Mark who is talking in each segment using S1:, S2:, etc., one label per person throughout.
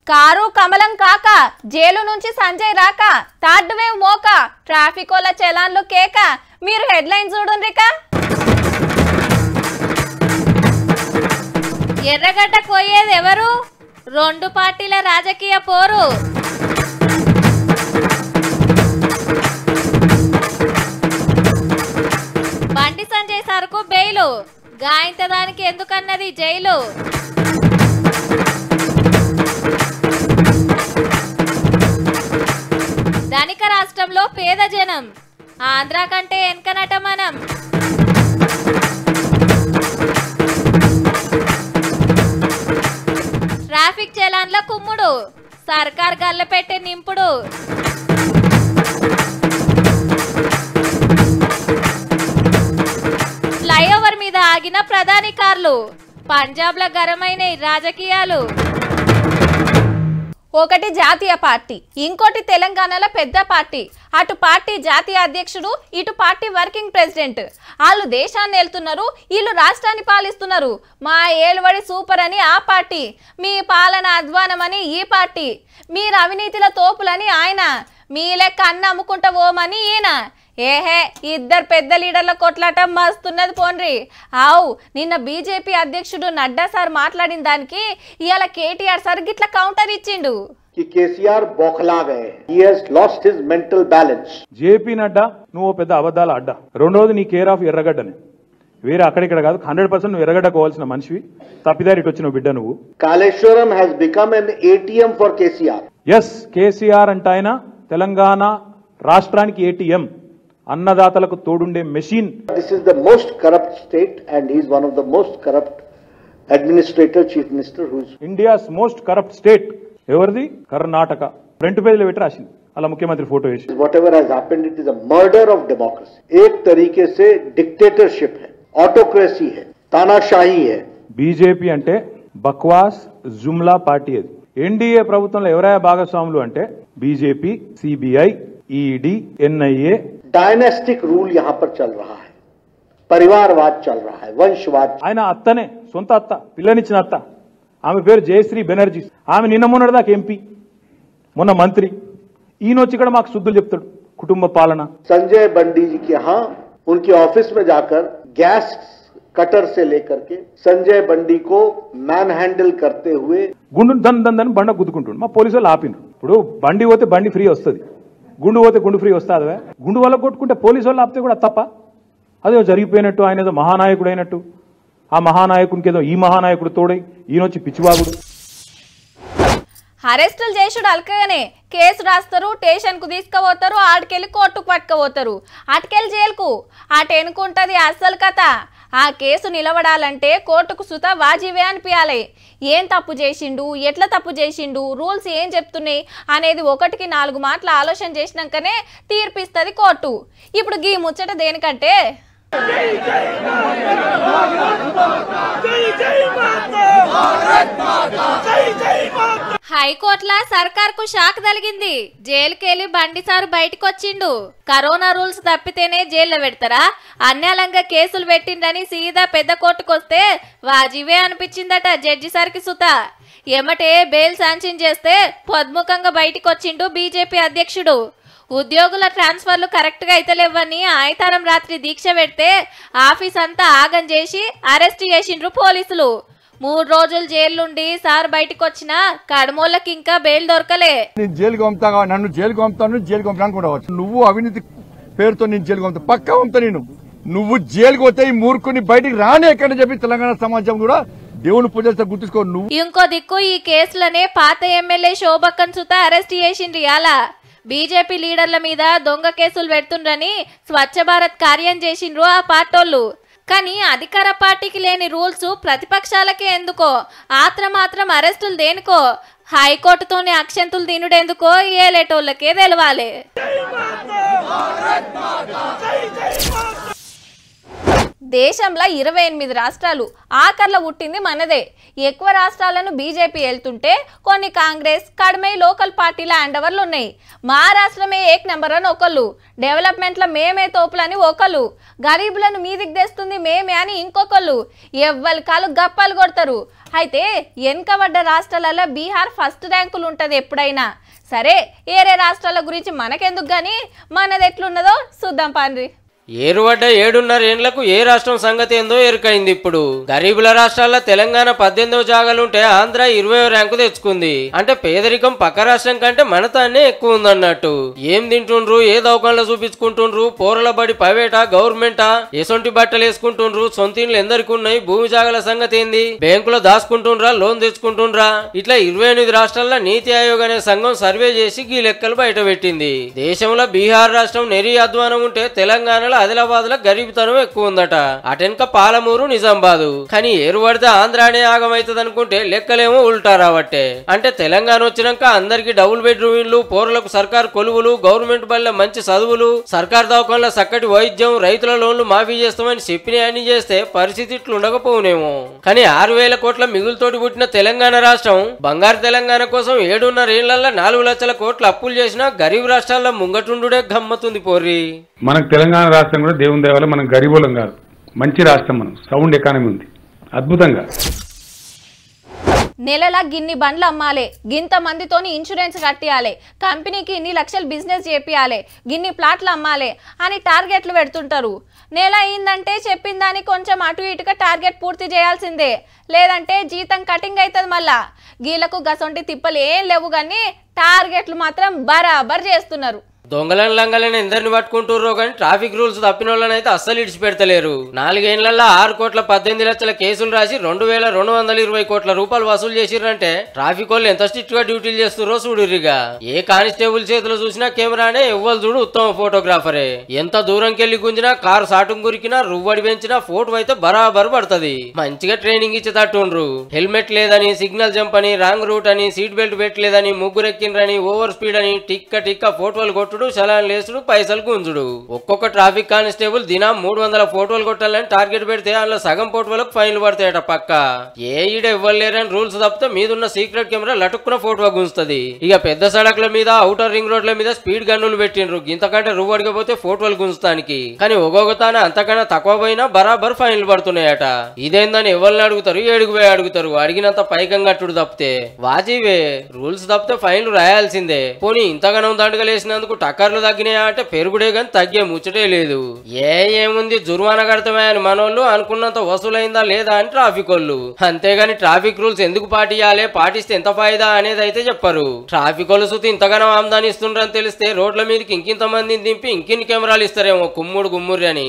S1: Car కమలం కాక jail నుంచి సంజయ్ రాక థర్డ్ వేవ్ మోక ట్రాఫిక్ వల్ల చలాన్లు కేక మీరు హెడ్లైన్ చూడుండ్రిక ఎర్రగడ్డ పోయేది ఎవరు రెండు పార్టీల రాజకీయ పోరు బండి సంజయ్ సరుకు బెయిలు గాయంత దానికి ఎందుకన్నది జైలు ధనిక రాష్ట్రంలో పేద జనం ఆంధ్ర కంటే వెనకనట మనం ట్రాఫిక్ చలాన్ల కుమ్ముడు సర్కార్ గల్లపెట్టే నింపుడు ఫ్లైఓవర్ మీద ఆగిన ప్రధాని కార్లు పంజాబ్ల గరమైన రాజకీయాలు ఒకటి జాతీయ పార్టీ ఇంకోటి తెలంగాణలో పెద్ద పార్టీ అటు పార్టీ జాతీయ అధ్యక్షుడు ఇటు పార్టీ వర్కింగ్ ప్రెసిడెంట్ వాళ్ళు దేశాన్ని వెళ్తున్నారు వీళ్ళు రాష్ట్రాన్ని పాలిస్తున్నారు మా ఏలువడి సూపర్ అని ఆ పార్టీ మీ పాలన అధ్వానమని ఈ పార్టీ మీరు అవినీతిల తోపులని ఆయన మీ లెక్క అన్న అమ్ముకుంటా ఓమని ఈయన ఏహే ఇద్దరు పెద్ద లీడర్ల కొట్లాట మస్తున్నది పోన్రి ఆవు నిన్న బీజేపీ అధ్యక్షుడు నడ్డా సార్ మాట్లాడిన దానికి ఇవాళ కేటీఆర్ సార్ గిట్ల కౌంటర్ ఇచ్చిండు
S2: कि केसीआर बौखला गए ही has lost his mental balance
S3: JP Nadda నువ్వు ఓ పెద్ద అబద్ధాల అడ్డా రెండోది నీ కేర్ ఆఫ్ ఎర్రగడ్డని వేరే అక్కడిక్కడ కాదు హండ్రెడ్ పర్సెంట్ నువ్వు ఎర్రగడ్డ కోవాల్సిన మనిషివి తప్పిదారికి వచ్చిన బిడ్డ నువ్వు
S2: Kaleshwaram has become an ATM for KCR
S3: yes KCR అంటే ఆయన తెలంగాణ రాష్ట్రానికి ఏటీఎం అన్నదాతలకు తోడుండే machine
S2: This is the most corrupt state and he is one of the most corrupt administrator, chief minister who's
S3: India's most corrupt state ఎవరిది Karnataka front పేజీలో పెట్టి రాసింది అలా ముఖ్యమంత్రి ఫోటో వేసి
S2: whatever has happened, it is a murder of democracy. एक तरीके से डिक्टेटरशिप है ऑटोक्रेसी है तानाशाही है
S3: బీజేపీ అంటే బక్వాస్ జుమ్లా పార్టీ అది ఎన్డీఏ ప్రభుత్వంలో ఎవరైనా భాగస్వాములు అంటే BJP CBI ED NIA
S2: dynastic rule यहाँ पर चल रहा है परिवारवाद चल रहा है वंशवाद
S3: ఆయన అత్తనే సొంత అత్త పిల్లనిచ్చిన అత్త ఆమె పేరు జయశ్రీ బెనర్జీ ఆమె నిన్న మొన్నటి దాకా ఎంపీ మొన్న మంత్రి ఈయన వచ్చి ఇక్కడ మాకు శుద్ధులు చెప్తాడు కుటుంబ పాలన
S2: संजय बंडी जी के यहाँ उनके ऑफिस में जाकर गैस कटर से लेकर के संजय बंडी को मैन हैंडल करते हुए
S3: గుండు దన్ దన్ దన్ బండ గుద్దుకుంటుండు మా పోలీసు వాళ్ళు ఆపిండ్రు ఇప్పుడు బండి పోతే బండి ఫ్రీ వస్తుంది గుండు పోతే గుండు ఫ్రీ వస్తుంది గుండు వల్ల కొట్టుకుంటే పోలీసు వాళ్ళు ఆపితే కూడా తప్ప అదే జరిగిపోయినట్టు ఆయన ఏదో మహానాయకుడు అయినట్టు ఆ మహానాయకునికి ఏదో ఈ మహానాయకుడు తోడై ఈయన వచ్చి పిచ్చివాగుడు
S1: అరెస్టులు చేసుడు అలకగానే కేసు రాస్తారు స్టేషన్ కు తీసుకుపోతారు ఆడికెళ్ళి కోర్టుకు పట్టుకుపోతారు అటుకెళ్ళి జైలుకు అటు ఎనుకుంటది అస్సలు కథ ఆ కేసు నిలబడాలంటే కోర్టుకు సుత వాజీవే అనిపించాలి ఏం తప్పు చేసిండు ఎట్లా తప్పు చేసిండు రూల్స్ ఏం చెప్తున్నాయి అనేది ఒకటికి నాలుగు మాటలు ఆలోచన చేసినాకనే తీర్పిస్తుంది కోర్టు ఇప్పుడు గీ ముచ్చట దేనికంటే హైకోర్టుల సర్కార్కు షాక్ తగిలింది జైలుకెళ్లి బండి సారు బయటకు వచ్చిండు కరోనా రూల్స్ తప్పితేనే జైల్లో పెడతారా అన్యాలంగా కేసులు పెట్టిండని సీదా పెద్ద కోర్టుకు వస్తే వాజివే అనిపించిందట జడ్జి సార్కి సుత ఎమటే బెయిల్ శాంక్షన్ చేస్తే పొద్ముఖంగా బయటకు వచ్చిండు బీజేపీ అధ్యక్షుడు ఉద్యోగుల ట్రాన్స్ఫర్లు కరెక్ట్ గా అయితలేవని ఆయితారం రాత్రి దీక్ష పెడితే ఆఫీస్ అంతా ఆగం చేసి అరెస్ట్ చేసిండ్రు పోలీసులు మూడు రోజులు జైలుండి సార్ బయటకు వచ్చినా కడమోళ్ళకి ఇంకా బెయిల్ దొరకలే
S4: నేను జైలుకి పంపుతా కాబట్టి నన్ను జైలుకి పంపుతాను జైలుకి పంపడానికి కూడా వచ్చు నువ్వు అవినీతి పేరుతో నేను జైలుకి పంపుతా పక్కా పంపుతా నేను నువ్వు జైలుకి పోతే ఈ మూర్ఖుని బయటికి రానే ఎక్కడ చెప్పి తెలంగాణ సమాజం కూడా దేవుని పూజలతో గుర్తుంచుకో నువ్వు
S1: ఇంకో దిక్కు ఈ కేసులనే పాత ఎమ్మెల్యే శోభక్కన్ సుత అరెస్ట్ చేసిండ్రు ఇయాల బీజేపీ లీడర్ల మీద దొంగ కేసులు పెడుతుండ్రని స్వచ్ఛ భారత్ కార్యం చేసిండ్రు ఆ పార్టోళ్ళు కానీ అధికార పార్టీకి లేని రూల్స్ ప్రతిపక్షాలకే ఎందుకో ఆత్రమాత్రం అరెస్టులు దేనికో హైకోర్టుతోనే అక్షంతులు తినుడెందుకో ఏలేటోళ్ళకే తెలవాలి దేశంలో ఇరవై ఎనిమిది రాష్ట్రాలు ఆఖర్లో పుట్టింది మనదే ఎక్కువ రాష్ట్రాలను బీజేపీ వెళ్తుంటే కొన్ని కాంగ్రెస్ కడమై లోకల్ పార్టీల అండవర్లు ఉన్నాయి మహారాష్ట్రమే ఏక్ నెంబర్ అని ఒకళ్ళు డెవలప్మెంట్లో మేమే తోపులని ఒకళ్ళు గరీబులను మీదికి తెస్తుంది మేమే అని ఇంకొకళ్ళు ఎవ్వరి కాలు గప్పాలు కొడతారు అయితే వెనుకబడ్డ రాష్ట్రాలలో బీహార్ ఫస్ట్ ర్యాంకులు ఉంటుంది ఎప్పుడైనా సరే ఏరే రాష్ట్రాల గురించి మనకెందుకు కానీ మనది ఎట్లున్నదో చూద్దాం పాండ్రి
S5: ఏరువడ్డ ఏడున్నర ఏండ్లకు ఏ రాష్ట్రం సంగతి ఏందో ఎరుకైంది ఇప్పుడు గరీబుల రాష్ట్రాల్లో తెలంగాణ పద్దెనిమిదో జాగాలుంటే ఆంధ్ర ఇరవై ర్యాంకు తెచ్చుకుంది అంటే పేదరికం పక్క రాష్ట్రం కంటే మన తానే ఎక్కువ ఉందన్నట్టు ఏం తింటుండ్రు ఏ దౌకాల్లో చూపించుకుంటుండ్రు పోరల బడి ప్రైవేటా గవర్నమెంటా ఎసొంటి బట్టలు వేసుకుంటుండ్రు సొంత ఇండ్లు ఎందరికి ఉన్నాయి భూమి జాగాల సంగతి ఏంది బ్యాంకులో దాచుకుంటుండ్రా లోన్ తెచ్చుకుంటుండ్రా ఇట్లా ఇరవై ఎనిమిది రాష్ట్రాల్లో నీతి ఆయోగ్ అనే సంఘం సర్వే చేసి ఈ లెక్కలు బయట పెట్టింది దేశంలో బీహార్ రాష్ట్రం నెరి అధ్వానం ఉంటే తెలంగాణలో ఆదిలాబాద్ లో గరీబితనం ఎక్కువ ఉందట అటెనక పాలమూరు నిజామాబాదు కానీ ఏరు పడితే ఆంధ్రానే ఆగమైతుంది అనుకుంటే లెక్కలేమో ఉల్టా రావట్టే అంటే తెలంగాణ వచ్చినాక అందరికి డబుల్ బెడ్రూమ్ ఇల్లు పౌరులకు సర్కార్ కొలువులు గవర్నమెంట్ బల్ల మంచి చదువులు సర్కార్ దవాఖాన్ల చక్కటి వైద్యం రైతుల లోన్లు మాఫీ చేస్తామని చెప్పిన చేస్తే పరిస్థితి ఇట్లు ఉండకపోవునేమో కానీ ఆరు వేల కోట్ల మిగులుతోటి పుట్టిన తెలంగాణ రాష్ట్రం బంగారు తెలంగాణ కోసం ఏడున్నర ఏళ్లలో నాలుగు లక్షల కోట్ల అప్పులు చేసినా గరీబ్ రాష్ట్రాల్లో ముంగటుండుడే గమ్మతుంది పోర్రి
S3: మనకు తెలంగాణ రాష్ట్రం కూడా దేవుని దేవాల మనం గరీబులం కాదు మంచి రాష్ట్రం మనం సౌండ్ ఎకానమీ ఉంది అద్భుతంగా
S1: నెలలా గిన్ని బండ్లు అమ్మాలి గింత మందితోని ఇన్సూరెన్స్ కట్టియాలి కంపెనీకి ఇన్ని లక్షలు బిజినెస్ చేపియాలి గిన్ని ప్లాట్లు అమ్మాలి అని టార్గెట్లు పెడుతుంటారు నెల అయిందంటే చెప్పిన దానికి కొంచెం అటు ఇటుగా టార్గెట్ పూర్తి చేయాల్సిందే లేదంటే జీతం కటింగ్ అవుతుంది మళ్ళా గీలకు గసొంటి తిప్పలు ఏం లేవు కానీ టార్గెట్లు మాత్రం బరాబర్ చేస్తున్నారు
S5: దొంగలను లంగలను ఎందరిని పట్టుకుంటుర్రో కానీ ట్రాఫిక్ రూల్స్ తప్పిన వాళ్ళనైతే అస్సలు ఇడిచిపెడతలేరు నాలుగేళ్లలో ఆరు కోట్ల పద్దెనిమిది లక్షల కేసులు రాసి రెండు వేల రెండు వందల ఇరవై కోట్ల రూపాయలు వసూలు చేసిర్రంటే ట్రాఫిక్ వాళ్ళు ఎంత స్ట్రిక్ట్ గా డ్యూటీలు చేస్తుర్రో చూడురిగా ఏ కానిస్టేబుల్ చేతిలో చూసినా కెమెరానే ఎవ్వరు చూడు ఉత్తమ ఫోటోగ్రాఫరే ఎంత దూరంకి వెళ్ళి గుంజినా కారు సాటుం గురికినా రువ్వడి పెంచినా ఫోటో అయితే బరాబర్ పడుతుంది మంచిగా ట్రైనింగ్ ఇచ్చేటట్టుండ్రు హెల్మెట్ లేదని సిగ్నల్ జంప్ అని రాంగ్ రూట్ అని సీట్ బెల్ట్ పెట్టలేదని ముగ్గురు ఎక్కిండ్రని ఓవర్ స్పీడ్ అని టిక్క టిక్క ఫోటోలు కొట్టుడు చలాన్ లేసుడు పైసలు గుంజుడు ఒక్కొక్క ట్రాఫిక్ కానిస్టేబుల్ దినం మూడు వందల ఫోటోలు కొట్టాలని టార్గెట్ పెడితే అందులో సగం ఫోటోలకు ఫైన్లు పడతాయట పక్క ఏ ఈడ ఇవ్వలేరని రూల్స్ తప్పితే మీదున్న సీక్రెట్ కెమెరా లటుక్కున ఫోటో గుంజుతుంది ఇక పెద్ద సడక్ల మీద అవుటర్ రింగ్ రోడ్ల మీద స్పీడ్ గన్నులు పెట్టిండ్రు ఇంతకంటే రువ్వడిగా పోతే ఫోటోలు గుంజుతానికి కానీ ఒక్కొక్క తానే అంతకన్నా తక్కువ పోయినా బరాబర్ ఫైన్లు పడుతున్నాయట ఇదేందని ఎవరిని అడుగుతారు ఏడుగు పోయి అడుగుతారు అడిగినంత పైకం కట్టుడు తప్పితే వాజీవే రూల్స్ తప్పితే ఫైన్లు రాయాల్సిందే పోనీ ఇంతగానం దండగలేసినందుకు టక్కర్లు తగ్గినాయా అంటే పెరుగుడే గాని తగ్గే ముచ్చటే లేదు ఏ ఏముంది జుర్మానా కడతామే అని మనోళ్ళు అనుకున్నంత వసూలైందా లేదా అని ట్రాఫిక్ వాళ్ళు అంతేగాని ట్రాఫిక్ రూల్స్ ఎందుకు పాటియాలి పాటిస్తే ఎంత ఫాయిదా అనేది అయితే చెప్పరు ట్రాఫిక్ వాళ్ళు సుతి ఇంతగానం ఆమ్దాని ఇస్తుండ్రని తెలిస్తే రోడ్ల మీదకి ఇంకింత మందిని దింపి ఇంకిన్ని కెమెరాలు ఇస్తారేమో కుమ్ముడు గుమ్మురి అని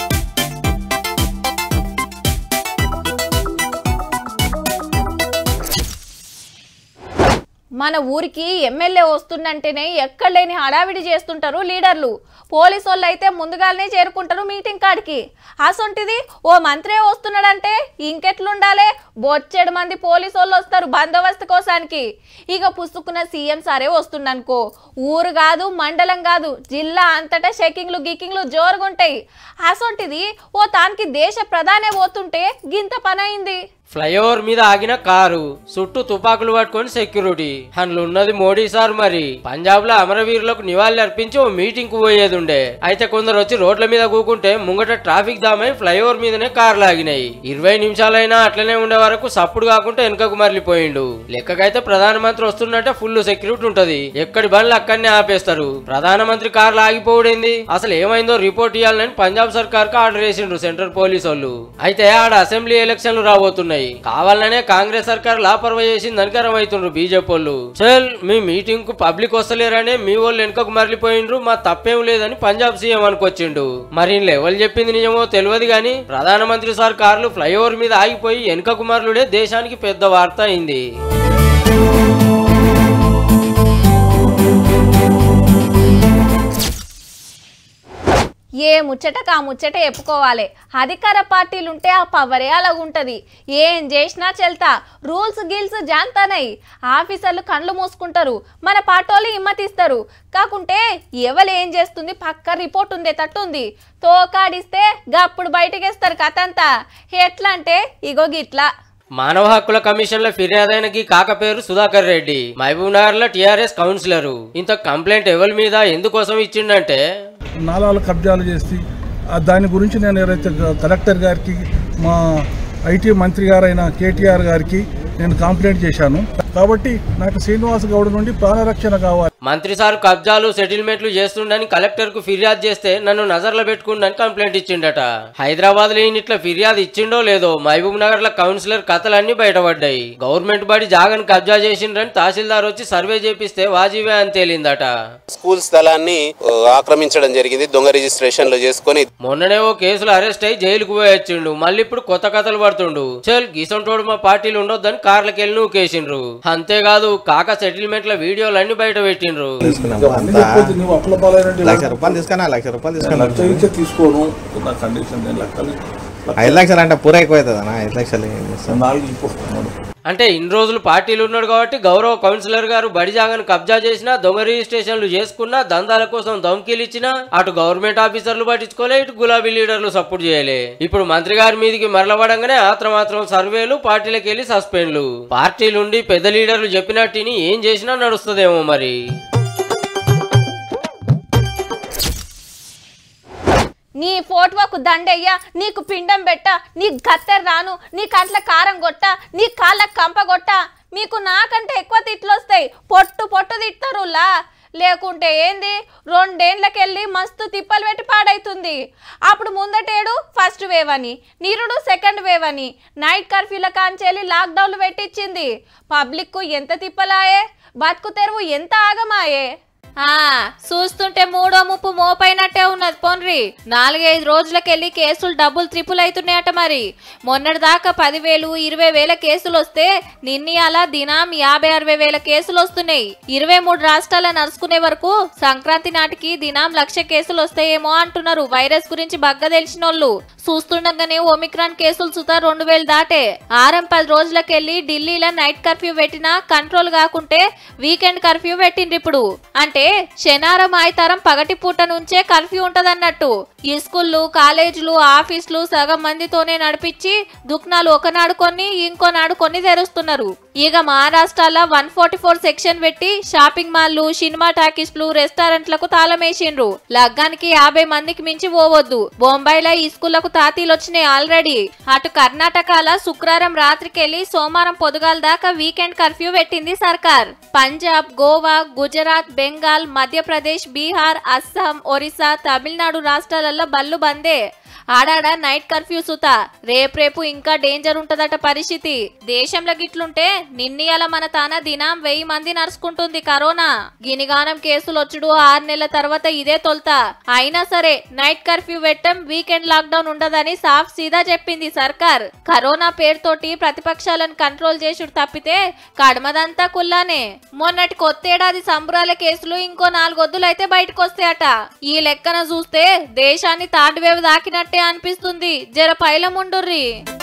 S1: మన ఊరికి ఎమ్మెల్యే వస్తుందంటేనే ఎక్కడ లేని హడావిడి చేస్తుంటారు లీడర్లు పోలీసు వాళ్ళు అయితే ముందుగానే చేరుకుంటారు మీటింగ్ కాడికి అసొంటిది ఓ మంత్రే వస్తున్నాడంటే ఇంకెట్లుండాలి బొచ్చెడు మంది పోలీసు వాళ్ళు వస్తారు బందోబస్తు కోసానికి ఇక పుసుకున్న సీఎం సారే వస్తుండనుకో ఊరు కాదు మండలం కాదు జిల్లా అంతటా చెకింగ్లు గికింగ్లు జోరుగుంటాయి అసొంటిది ఓ తానికి దేశ ప్రధానే పోతుంటే గింత పని అయింది
S5: ఫ్లైఓవర్ మీద ఆగిన కారు చుట్టూ తుపాకులు పట్టుకొని సెక్యూరిటీ అందులో ఉన్నది మోడీ సార్ మరి పంజాబ్ లో అమరవీరులకు నివాళులు అర్పించి ఓ మీటింగ్ కు పోయేది ఉండే అయితే కొందరు వచ్చి రోడ్ల మీద కూకుంటే ముంగట ట్రాఫిక్ దామై ఫ్లైఓవర్ మీదనే కార్లు ఆగినాయి ఇరవై నిమిషాలైనా అట్లనే ఉండే వరకు సప్పుడు కాకుండా వెనుకకు మరలిపోయిండు లెక్కకైతే ప్రధానమంత్రి వస్తున్నట్టే ఫుల్ సెక్యూరిటీ ఉంటది ఎక్కడి బండ్లు అక్కడనే ఆపేస్తారు ప్రధానమంత్రి కార్లు ఆగిపోవడింది అసలు ఏమైందో రిపోర్ట్ ఇవ్వాలని పంజాబ్ సర్కార్ కు ఆర్డర్ వేసిండ్రు సెంట్రల్ పోలీస్ వాళ్ళు అయితే ఆడ అసెంబ్లీ ఎలక్షన్లు రాబోతున్నాయి కావాలనే కాంగ్రెస్ సర్కార్ లాపర్వా చేసింది అనికరం అవుతుండ్రు బీజేపీ వాళ్ళు చల్ మీ మీటింగ్ కు పబ్లిక్ వస్తలేరనే మీ వాళ్ళు వెనుకకు మరలిపోయిండ్రు మా తప్పేం లేదని పంజాబ్ సీఎం అనుకొచ్చిండు మరి ఈయన ఎవరు చెప్పింది నిజమో తెలియదు గాని ప్రధానమంత్రి సార్ కార్లు ఫ్లైఓవర్ మీద ఆగిపోయి వెనుకకు మరలుడే దేశానికి పెద్ద వార్త అయింది
S1: ఏ ముచ్చటకు ఆ ముచ్చట చెప్పుకోవాలి అధికార పార్టీలు ఉంటే ఆ పవరే అలాగుంటది ఏం చేసినా చెల్తా రూల్స్ గిల్స్ జాంతానయి ఆఫీసర్లు కండ్లు మూసుకుంటారు మన పాటోళ్ళు హిమ్మతిస్తారు కాకుంటే ఎవరు ఏం చేస్తుంది పక్క రిపోర్ట్ ఉందే తట్టుంది తోకాడిస్తే గప్పుడు బయటకేస్తారు కథంతా ఎట్లా అంటే ఇగో గిట్లా
S5: మానవ హక్కుల కమిషన్ల ఫిర్యాదైనకి కాక పేరు సుధాకర్ రెడ్డి మహబూబ్ నగర్ లో టిఆర్ఎస్ కౌన్సిలరు ఇంత కంప్లైంట్ ఎవరి మీద ఎందుకోసం ఇచ్చిండంటే
S6: నాలాలు కబ్జాలు చేసి ఆ దాని గురించి నేను ఎవరైతే గ- కలెక్టర్ గారికి మా ఐటీ మంత్రి గారైన కేటీఆర్ గారికి నేను కంప్లైంట్ చేశాను కాబట్టి నాకు శ్రీనివాస్ గౌడ్ నుండి ప్రాణరక్షణ కావాలి
S5: మంత్రి సార్ కబ్జాలు సెటిల్మెంట్లు చేస్తుండని కలెక్టర్ కు ఫిర్యాదు చేస్తే నన్ను నజర్లో పెట్టుకుండని కంప్లైంట్ ఇచ్చిండట హైదరాబాద్ లో ఈయన ఇట్లా ఫిర్యాదు ఇచ్చిండో లేదో మహబూబ్ నగర్ లో కౌన్సిలర్ కథలన్నీ బయటపడ్డాయి గవర్నమెంట్ బడి జాగని కబ్జా చేసిండ్రని తహసీల్దార్ వచ్చి సర్వే చేపిస్తే వాజీవే అని తేలిందట
S7: స్కూల్ స్థలాన్ని ఆ, ఆక్రమించడం జరిగింది దొంగ రిజిస్ట్రేషన్లు చేసుకొని
S5: మొన్ననే ఓ కేసులో అరెస్ట్ అయి జైలుకు పోయి వచ్చిండు మళ్ళీ ఇప్పుడు కొత్త కథలు పడుతుండు చల్ గీసంటోడు మా పార్టీలు ఉండొద్దని కార్లకి వెళ్ళి నూకేసిండ్రు అంతేకాదు కాక సెటిల్మెంట్ల వీడియోలు అన్ని బయట పెట్టిండ్రు
S6: అన్ని చెప్పొద్దు, నువ్వు అప్పుల పాలైనటువంటి
S8: లక్ష రూపాయలు తీసుకున్నా లక్ష రూపాయలు
S6: లక్ష
S8: తీసుకున్నా
S6: ఇచ్చే తీసుకోను నా కండిషన్ నేను లెక్కలు
S8: ఐదు లక్షలు అంటే పూర ఎక్కువ అవుతుంది అన్న ఐదు లక్షలు ఏం చేస్తాం
S6: నాలుగు ఇప్పు
S5: అంటే ఇన్ని రోజులు పార్టీలు ఉన్నాడు కాబట్టి గౌరవ కౌన్సిలర్ గారు బడి జాగాను కబ్జా చేసినా దొంగ రిజిస్ట్రేషన్లు చేసుకున్నా దందాల కోసం ధమ్కీలు ఇచ్చినా అటు గవర్నమెంట్ ఆఫీసర్లు పట్టించుకోలే ఇటు గులాబీ లీడర్లు సపోర్ట్ చేయలే ఇప్పుడు మంత్రి గారి మీదకి మరలబడంగానే ఆత్రం మాత్రం సర్వేలు పార్టీలకు వెళ్ళి సస్పెండ్లు పార్టీలుండి పెద్ద లీడర్లు చెప్పినట్టుని ఏం చేసినా నడుస్తుందేమో మరి
S9: నీ ఫోటోకు దండయ్య నీకు పిండం పెట్ట నీ గత్తెర రాను నీ కంట్ల కారం కొట్ట నీ కాళ్ళకు కంప కొట్ట మీకు నాకంటే ఎక్కువ తిట్లు వస్తాయి పొట్టు పొట్టు తిట్టరులా లేకుంటే ఏంది రెండేండ్లకెళ్ళి మస్తు తిప్పలు పెట్టి పాడైతుంది అప్పుడు ముందటేడు ఫస్ట్ వేవ్ అని నిరుడు సెకండ్ వేవ్ అని నైట్ కర్ఫ్యూల కాంచెల్లి లాక్డౌన్లు పెట్టించింది పబ్లిక్కు ఎంత తిప్పలాయే బతుకు తెరువు ఎంత ఆగమాయే
S1: ఆ చూస్తుంటే మూడో ముప్పు మోపైనట్టే ఉన్నది పోన్రి నాలుగైదు రోజులకెళ్ళి కేసులు డబ్బులు త్రిపుల్ అవుతున్నాయట మరి మొన్నటి దాకా పదివేలు ఇరవై వేల కేసులు వస్తే నిన్న అలా దినం యాభై అరవై వేల కేసులు వస్తున్నాయి ఇరవై మూడు రాష్ట్రాల నడుచుకునే వరకు సంక్రాంతి నాటికి దినం లక్ష కేసులు వస్తాయేమో అంటున్నారు వైరస్ గురించి బగ్గ తెలిసినోళ్ళు చూస్తుండగానే ఒమిక్రాన్ కేసులు సుతా రెండు వేలు దాటే ఆరం పది రోజులకెళ్ళి ఢిల్లీలో నైట్ కర్ఫ్యూ పెట్టినా కంట్రోల్ కాకుంటే వీకెండ్ కర్ఫ్యూ పెట్టిండ్రు ఇప్పుడు అంటే శనారం ఆయితారం పగటి పూట నుంచే కర్ఫ్యూ ఉంటదన్నట్టు ఈ స్కూళ్ళు కాలేజీలు ఆఫీసులు సగం మందితోనే నడిపించి దుకాణాలు ఒకనాడు కొన్ని ఇంకో నాడు కొన్ని తెరుస్తున్నారు ఇక మహారాష్ట్రలో వన్ ఫార్టీ ఫోర్ సెక్షన్ పెట్టి షాపింగ్ మాల్లు సినిమా టాకీస్లు రెస్టారెంట్లకు తాళమేసిండ్రు లగ్గానికి యాభై మందికి మించి పోవద్దు బొంబాయిలో ఈ స్కూళ్లకు తాతీలు వచ్చినాయి ఆల్రెడీ అటు కర్ణాటకలో శుక్రవారం రాత్రికెళ్లి సోమవారం పొదుగాల దాకా వీకెండ్ కర్ఫ్యూ పెట్టింది సర్కార్ పంజాబ్ గోవా గుజరాత్ బెంగాల్ మధ్యప్రదేశ్ బీహార్ అస్సాం ఒరిస్సా తమిళనాడు రాష్ట్రాలలో బళ్ళు బందే ఆడాడ నైట్ కర్ఫ్యూ సుత రేపు ఇంకా డేంజర్ ఉంటదట పరిస్థితి దేశంలో గిట్లుంటే నిన్నీయాల మన తాన దినం వెయ్యి మంది నడుచుకుంటుంది కరోనా గినిగానం కేసులు వచ్చుడు ఆరు నెలల తర్వాత ఇదే తొలుత అయినా సరే నైట్ కర్ఫ్యూ పెట్టం వీకెండ్ లాక్డౌన్ ఉండదని సాఫ్ సీదా చెప్పింది సర్కార్ కరోనా పేరుతోటి ప్రతిపక్షాలను కంట్రోల్ చేసుడు తప్పితే కడమదంతా కుల్లానే మొన్నటి కొత్తేడాది సంబరాల కేసులు ఇంకో నాలుగొద్దులు అయితే బయటకు వస్తాయట ఈ లెక్కన చూస్తే దేశాన్ని థర్డ్ వేవ్ దాకినట్టే అనిపిస్తుంది జర పైలముండుర్రి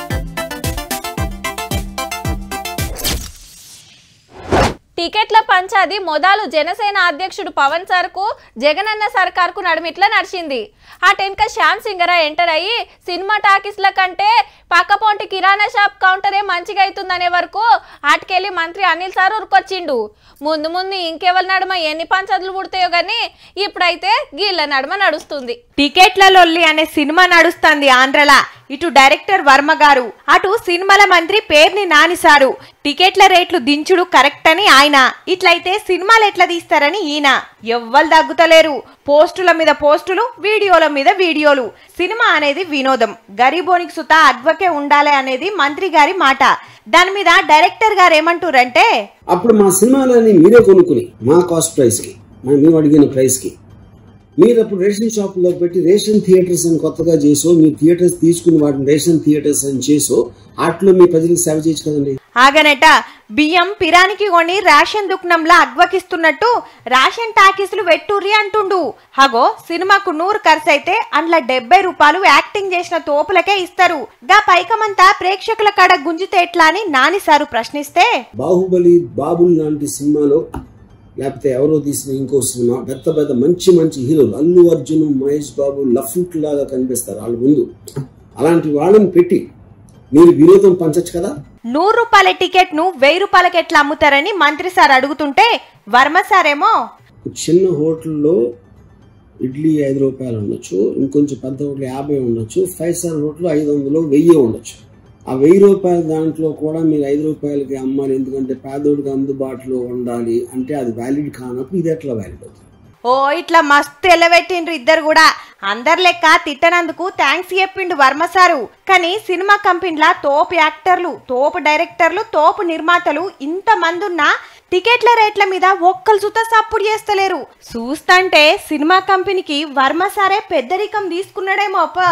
S9: టికెట్ల పంచాది మొదలు జనసేన అధ్యక్షుడు పవన్ సర్కు జగనన్న సర్కార్కు నడుమిట్లా నడిచింది ఆ టెన్క శ్యామ్ సింగరా ఎంటర్ అయ్యి సినిమా టాకీస్ల కంటే పక్కపొంటి కిరాణా షాప్ కౌంటరే మంచిగా అవుతుందనే వరకు ఆటికెళ్ళి మంత్రి అనిల్ సార్ ఉరుకొచ్చిండు ముందు ముందు ఇంకెవరి నడుమ ఎన్ని పంచాదులు పుడతాయో గానీ ఇప్పుడైతే గీళ్ళ నడుమ నడుస్తుంది
S10: టికెట్ల లొల్లి అనే సినిమా నడుస్తుంది ఆంధ్రల ఇటు డైరెక్టర్ వర్మ గారు అటు సినిమాల మంత్రి పేర్ని నాని సారు టికెట్ల రేట్లు దించుడు కరెక్ట్ అని ఆయన ఇట్లయితే సినిమాలు ఎట్లా తీస్తారని ఈయన ఎవ్వరు దగ్గుతలేరు పోస్టుల మీద పోస్టులు వీడియోల మీద వీడియోలు సినిమా అనేది వినోదం గరీబోనికి సుత అడ్వకే ఉండాలి అనేది మంత్రి గారి మాట దాని మీద డైరెక్టర్ గారు ఏమంటారంటే
S11: అప్పుడు మా సినిమాలని మీరే కొనుక్కుని మా కాస్ట్ ప్రైస్కి మా- మేము అడిగిన ప్రైస్కి మీరు అప్పుడు రేషన్ షాపులో పెట్టి రేషన్ థియేటర్స్ అని కొత్తగా చేసో మీ థియేటర్స్ తీసుకుని వాటిని రేషన్ థియేటర్స్ అని చేసో వాటిలో మీ ప్రజలకు సేవ చేయొచ్చు కదండి
S10: ఆగనట బియ్యం పిరానికి కొని రేషన్ దుకాణంలో అగ్వకిస్తున్నట్టు రేషన్ టాకీసులు వెట్టూరి అంటుండు హగో సినిమాకు నూరు ఖర్చు అయితే అందులో డెబ్బై రూపాయలు యాక్టింగ్ చేసిన తోపులకే ఇస్తారు గా పైకమంతా ప్రేక్షకుల కాడ గుంజితే ఎట్లా అని నాని సారు ప్రశ్నిస్తే
S11: బాహుబలి బాబుల్ లాంటి సినిమాలో లేకపోతే ఎవరో తీసిన ఇంకో సినిమా పెద్ద పెద్ద మంచి మంచి హీరోలు అల్లు అర్జున్ మహేష్ బాబు లఫ్ట్ లాగా కనిపిస్తారు వాళ్ళ ముందు అలాంటి వాళ్ళని పెట్టి మీరు వినోదం పంచచ్చు కదా
S10: నూరు రూపాయల టికెట్ ను వెయ్యి రూపాయలకి ఎట్లా అమ్ముతారని మంత్రి సార్ అడుగుతుంటే వర్మ సారేమో
S11: చిన్న హోటల్లో ఇడ్లీ ఐదు రూపాయలు ఉండొచ్చు ఇంకొంచెం పెద్ద హోటల్ యాభై ఉండొచ్చు ఫైవ్ స్టార్ హోటల్ ఐదు వందలు వెయ్యి ఉండొచ్చు ఆ వెయ్యి రూపాయల దాంట్లో కూడా మీరు ఐదు రూపాయలకి అమ్మాలి ఎందుకంటే పేదోడికి అందుబాటులో ఉండాలి అంటే అది వ్యాలిడ్ కానప్పుడు ఇది ఎట్లా వ్యాలిడ్ అవుతుంది
S10: ఓ ఇట్లా మస్తు ఎల్లబెట్టిండ్రు ఇద్దరు కూడా అందరు లెక్క తిట్టనందుకు థ్యాంక్స్ చెప్పిండు వర్మ సారు కానీ సినిమా కంపెనీల తోపు యాక్టర్లు తోపు డైరెక్టర్లు తోపు నిర్మాతలు ఇంత మంది ఉన్నా టికెట్ల రేట్ల మీద ఒక్కరు సుత సప్పుడు చేస్తలేరు చూస్తంటే సినిమా కంపెనీకి వర్మ సారే పెద్దరికం తీసుకున్నాడేమో అప్ప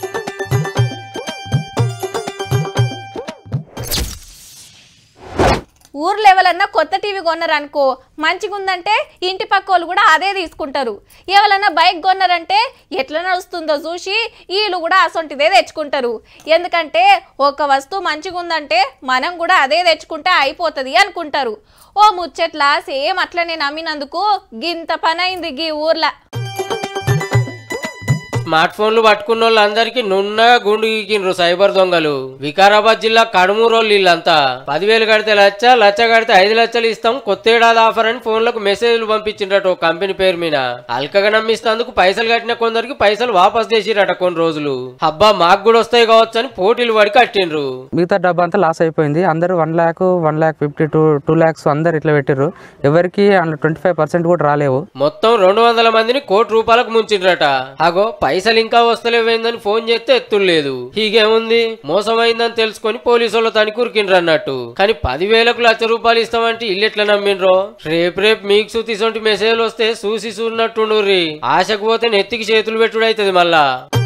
S9: ఊర్లో ఎవరన్నా కొత్త టీవీ కొన్నారనుకో మంచిగా ఉందంటే ఇంటి పక్క వాళ్ళు కూడా అదే తీసుకుంటారు ఎవరన్నా బైక్ కొన్నారంటే ఎట్లా నడుస్తుందో చూసి వీళ్ళు కూడా అసొంటిదే తెచ్చుకుంటారు ఎందుకంటే ఒక వస్తువు మంచిగా ఉందంటే మనం కూడా అదే తెచ్చుకుంటే అయిపోతుంది అనుకుంటారు ఓ ముచ్చట్లా సేమ్ అట్లనే నమ్మినందుకు గింత పని అయింది గీ ఊర్లో
S5: స్మార్ట్ ఫోన్లు పట్టుకున్న వాళ్ళందరికీ నున్నగా గుండు గీకిండ్రు సైబర్ దొంగలు వికారాబాద్ జిల్లా కడుమూరోళ్ళు వీళ్ళంతా పదివేలు కడితే లచ్చ లచ్చ కడితే ఐదు లక్షలు ఇస్తాం కొత్త ఏడాది ఆఫర్ అని ఫోన్లకు మెసేజ్లు పంపించిండట ఓ కంపెనీ పేరు మీద అల్కగా నమ్మిస్తందుకు పైసలు కట్టిన కొందరికి పైసలు వాపస్ చేసిరట కొన్ని రోజులు అబ్బా మాకు కూడా వస్తాయి కావచ్చు అని పోటీలు పడి కట్టిండ్రు
S12: మిగతా డబ్బు అంతా లాస్ అయిపోయింది అందరూ one lakh one lakh fifty two two lakhs అందరు ఇట్లా పెట్టారు ఎవరికి అందులో ట్వంటీ ఫైవ్ పర్సెంట్ కూడా రాలేవు
S5: మొత్తం రెండు వందల మందిని కోటి రూపాయలకు ముంచిండ్రట అగో పైసలు ఇంకా వస్తలేవేందని ఫోన్ చేస్తే ఎత్తులేదు హీగేముంది మోసమైందని తెలుసుకొని పోలీసు వాళ్ళ తని కురికిండ్రు అన్నట్టు కానీ పదివేలకు లక్ష రూపాయలు ఇస్తామంటే ఇల్లు ఎట్లా నమ్మిండ్రో రేపు రేపు మీకు సుతీసొంటి మెసేజ్లు వస్తే చూసి చూడనట్టుండ్రి ఆశకు పోతే నెత్తికి చేతులు పెట్టుడు అవుతుంది మళ్ళా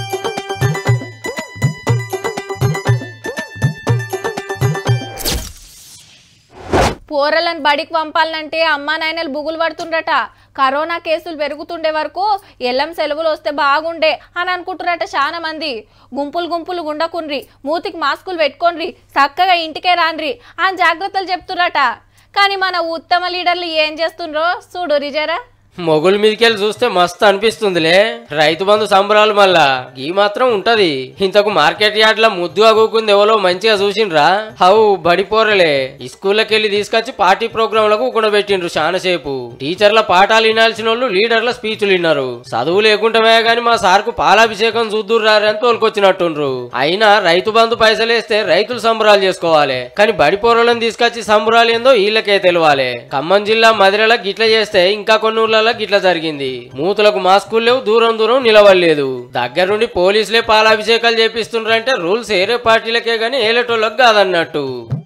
S9: పోరలను బడికి పంపాలంటే అమ్మా నాయనలు బుగులు పడుతుండట కరోనా కేసులు పెరుగుతుండే వరకు ఎల్లం సెలవులు వస్తే బాగుండే అని అనుకుంటున్నట చాలా మంది గుంపులు గుంపులు గుండకుండ్రి మూతికి మాస్కులు పెట్టుకోండ్రి చక్కగా ఇంటికే రాన్రి అని జాగ్రత్తలు చెప్తున్నట కానీ మన ఉత్తమ లీడర్లు ఏం చేస్తుండ్రో చూడు రిజరా
S5: మొగుల మీదకెళ్ళి చూస్తే మస్తు అనిపిస్తుందిలే రైతు బంధు సంబరాలు మళ్ళా ఈ మాత్రం ఉంటది ఇంతకు మార్కెట్ యార్డ్ లో ముద్దుగా కూకుంది ఎవరో మంచిగా చూసిండ్రా హౌ బడిపోరలే ఈ స్కూళ్ళకెళ్ళి తీసుకొచ్చి పార్టీ ప్రోగ్రాంలకు కూడబెట్టిండ్రు చాలాసేపు టీచర్ల పాఠాలు వినాల్సిన వాళ్ళు లీడర్ల స్పీచ్లు విన్నారు చదువు లేకుంటమే గాని మా సార్కు పాలాభిషేకం చూద్దుర్రారు అని తోలుకొచ్చినట్టుండ్రు అయినా రైతు బంధు పైసలేస్తే రైతులు సంబరాలు చేసుకోవాలి కానీ బడిపోరలను తీసుకొచ్చి సంబరాలు ఏందో వీళ్ళకే తెలియాలి ఖమ్మం జిల్లా మదిరల గిట్ల చేస్తే ఇంకా కొన్ని ఊర్లలో గిట్ల జరిగింది మూతులకు మాస్కులు లేవు దూరం దూరం నిలవలేదు దగ్గరుండి పోలీసులే పాలాభిషేకాలు చేపిస్తుండ్రంటే రూల్స్ ఏరే పార్టీలకే గాని ఏలేటోళ్ళకి కాదన్నట్టు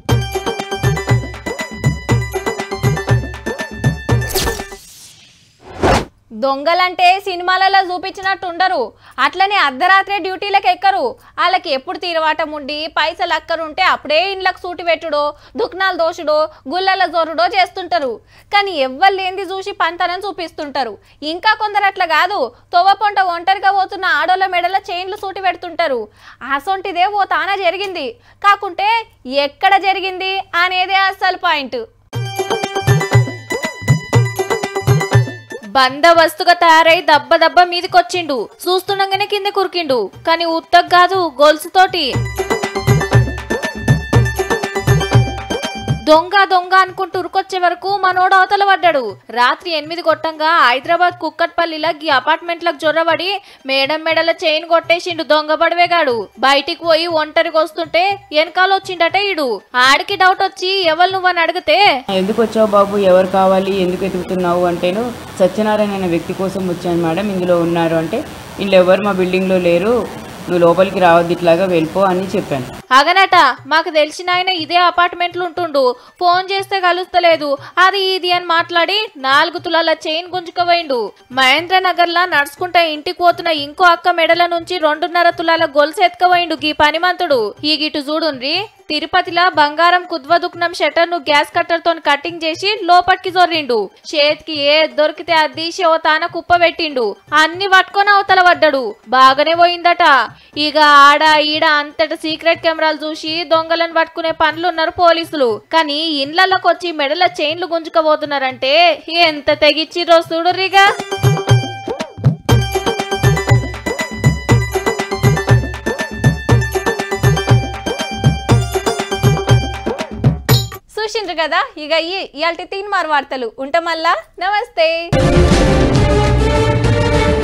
S9: దొంగలంటే సినిమాలలో చూపించినట్టు ఉండరు అట్లనే అర్ధరాత్రే డ్యూటీలకు ఎక్కరు వాళ్ళకి ఎప్పుడు తీరవాటం ఉండి పైసలు అక్కరుంటే అప్పుడే ఇండ్లకు సూటి పెట్టుడో దుక్నాలు దోషుడో గుల్లల జోరుడో చేస్తుంటారు కానీ ఎవ్వరు లేనిది చూసి పంతనం చూపిస్తుంటారు ఇంకా కొందరు అట్లా కాదు తొవ్వపొంట ఒంటరిగా పోతున్న ఆడోళ్ళ మెడల చైన్లు సూటి పెడుతుంటారు అసొంటిదే ఓ తాన జరిగింది కాకుంటే ఎక్కడ జరిగింది అనేదే అసలు పాయింట్
S1: బందోబస్తుగా తయారై దబ్బ దబ్బ మీదకొచ్చిండు చూస్తుండగానే కింద కురికిండు కానీ ఉత్తగ్ కాదు గొలుసుతోటి దొంగ దొంగ అనుకుంటూ ఉరుకొచ్చే వరకు మనోడు అవతల పడ్డాడు రాత్రి ఎనిమిది కొట్టంగా హైదరాబాద్ కుక్కట్పల్లిలో గీ అపార్ట్మెంట్లకు జొర్రబడి మేడం మెడల చైన్ కొట్టేసిండు దొంగ బడివేగాడు బయటికి పోయి ఒంటరికి వస్తుంటే వెనకాల వచ్చిండట ఈడు ఆడికి డౌట్ వచ్చి ఎవరు నువ్వని అడిగితే
S13: ఎందుకు వచ్చావు బాబు ఎవరు కావాలి ఎందుకు ఎదుగుతున్నావు అంటేను సత్యనారాయణ అనే వ్యక్తి కోసం వచ్చాను మేడం ఇందులో ఉన్నారు అంటే వీళ్ళు ఎవరు మా బిల్డింగ్లో లేరు నువ్వు లోపలికి రావద్దు ఇట్లాగా వెళ్ళిపో అని చెప్పాను
S1: అగనట మాకు తెలిసిన ఆయన ఇదే అపార్ట్మెంట్లు ఉంటుండు ఫోన్ చేస్తే కలుస్తలేదు అది ఇది అని మాట్లాడి నాలుగు తులాల చైన్ గుంజుకుపోయిండు మహేంద్ర నగర్ లా నడుచుకుంటా ఇంటికి పోతున్న ఇంకో అక్క మెడల నుంచి రెండున్నర తులాల గొలుసు ఎత్తుకపోయిండు గీ పనిమంతుడు ఈ గిటు చూడుండ్రి తిరుపతిలా బంగారం కుద్వదుకునం షట్టర్ ను గ్యాస్ కట్టర్ తో కటింగ్ చేసి లోపటికి జొర్రిండు చేతికి ఏ దొరికితే అది తీసి ఓ తాన కుప్ప పెట్టిండు అన్ని పట్టుకొని అవతల పడ్డాడు బాగానే పోయిందట ఇక ఆడ ఈడ అంతట సీక్రెట్ కెమెరాలు చూసి దొంగలను పట్టుకునే పనులు ఉన్నారు పోలీసులు కానీ ఇండ్లలోకి వచ్చి మెడల చైన్లు గుంజుకపోతున్నారంటే ఎంత తెగిచ్చిరో చూడురిగా
S9: చూసిండ్రు కదా ఇక ఈ ఇయాల్టి తీన్ మార్ వార్తలు ఉంటాం మళ్ళా నమస్తే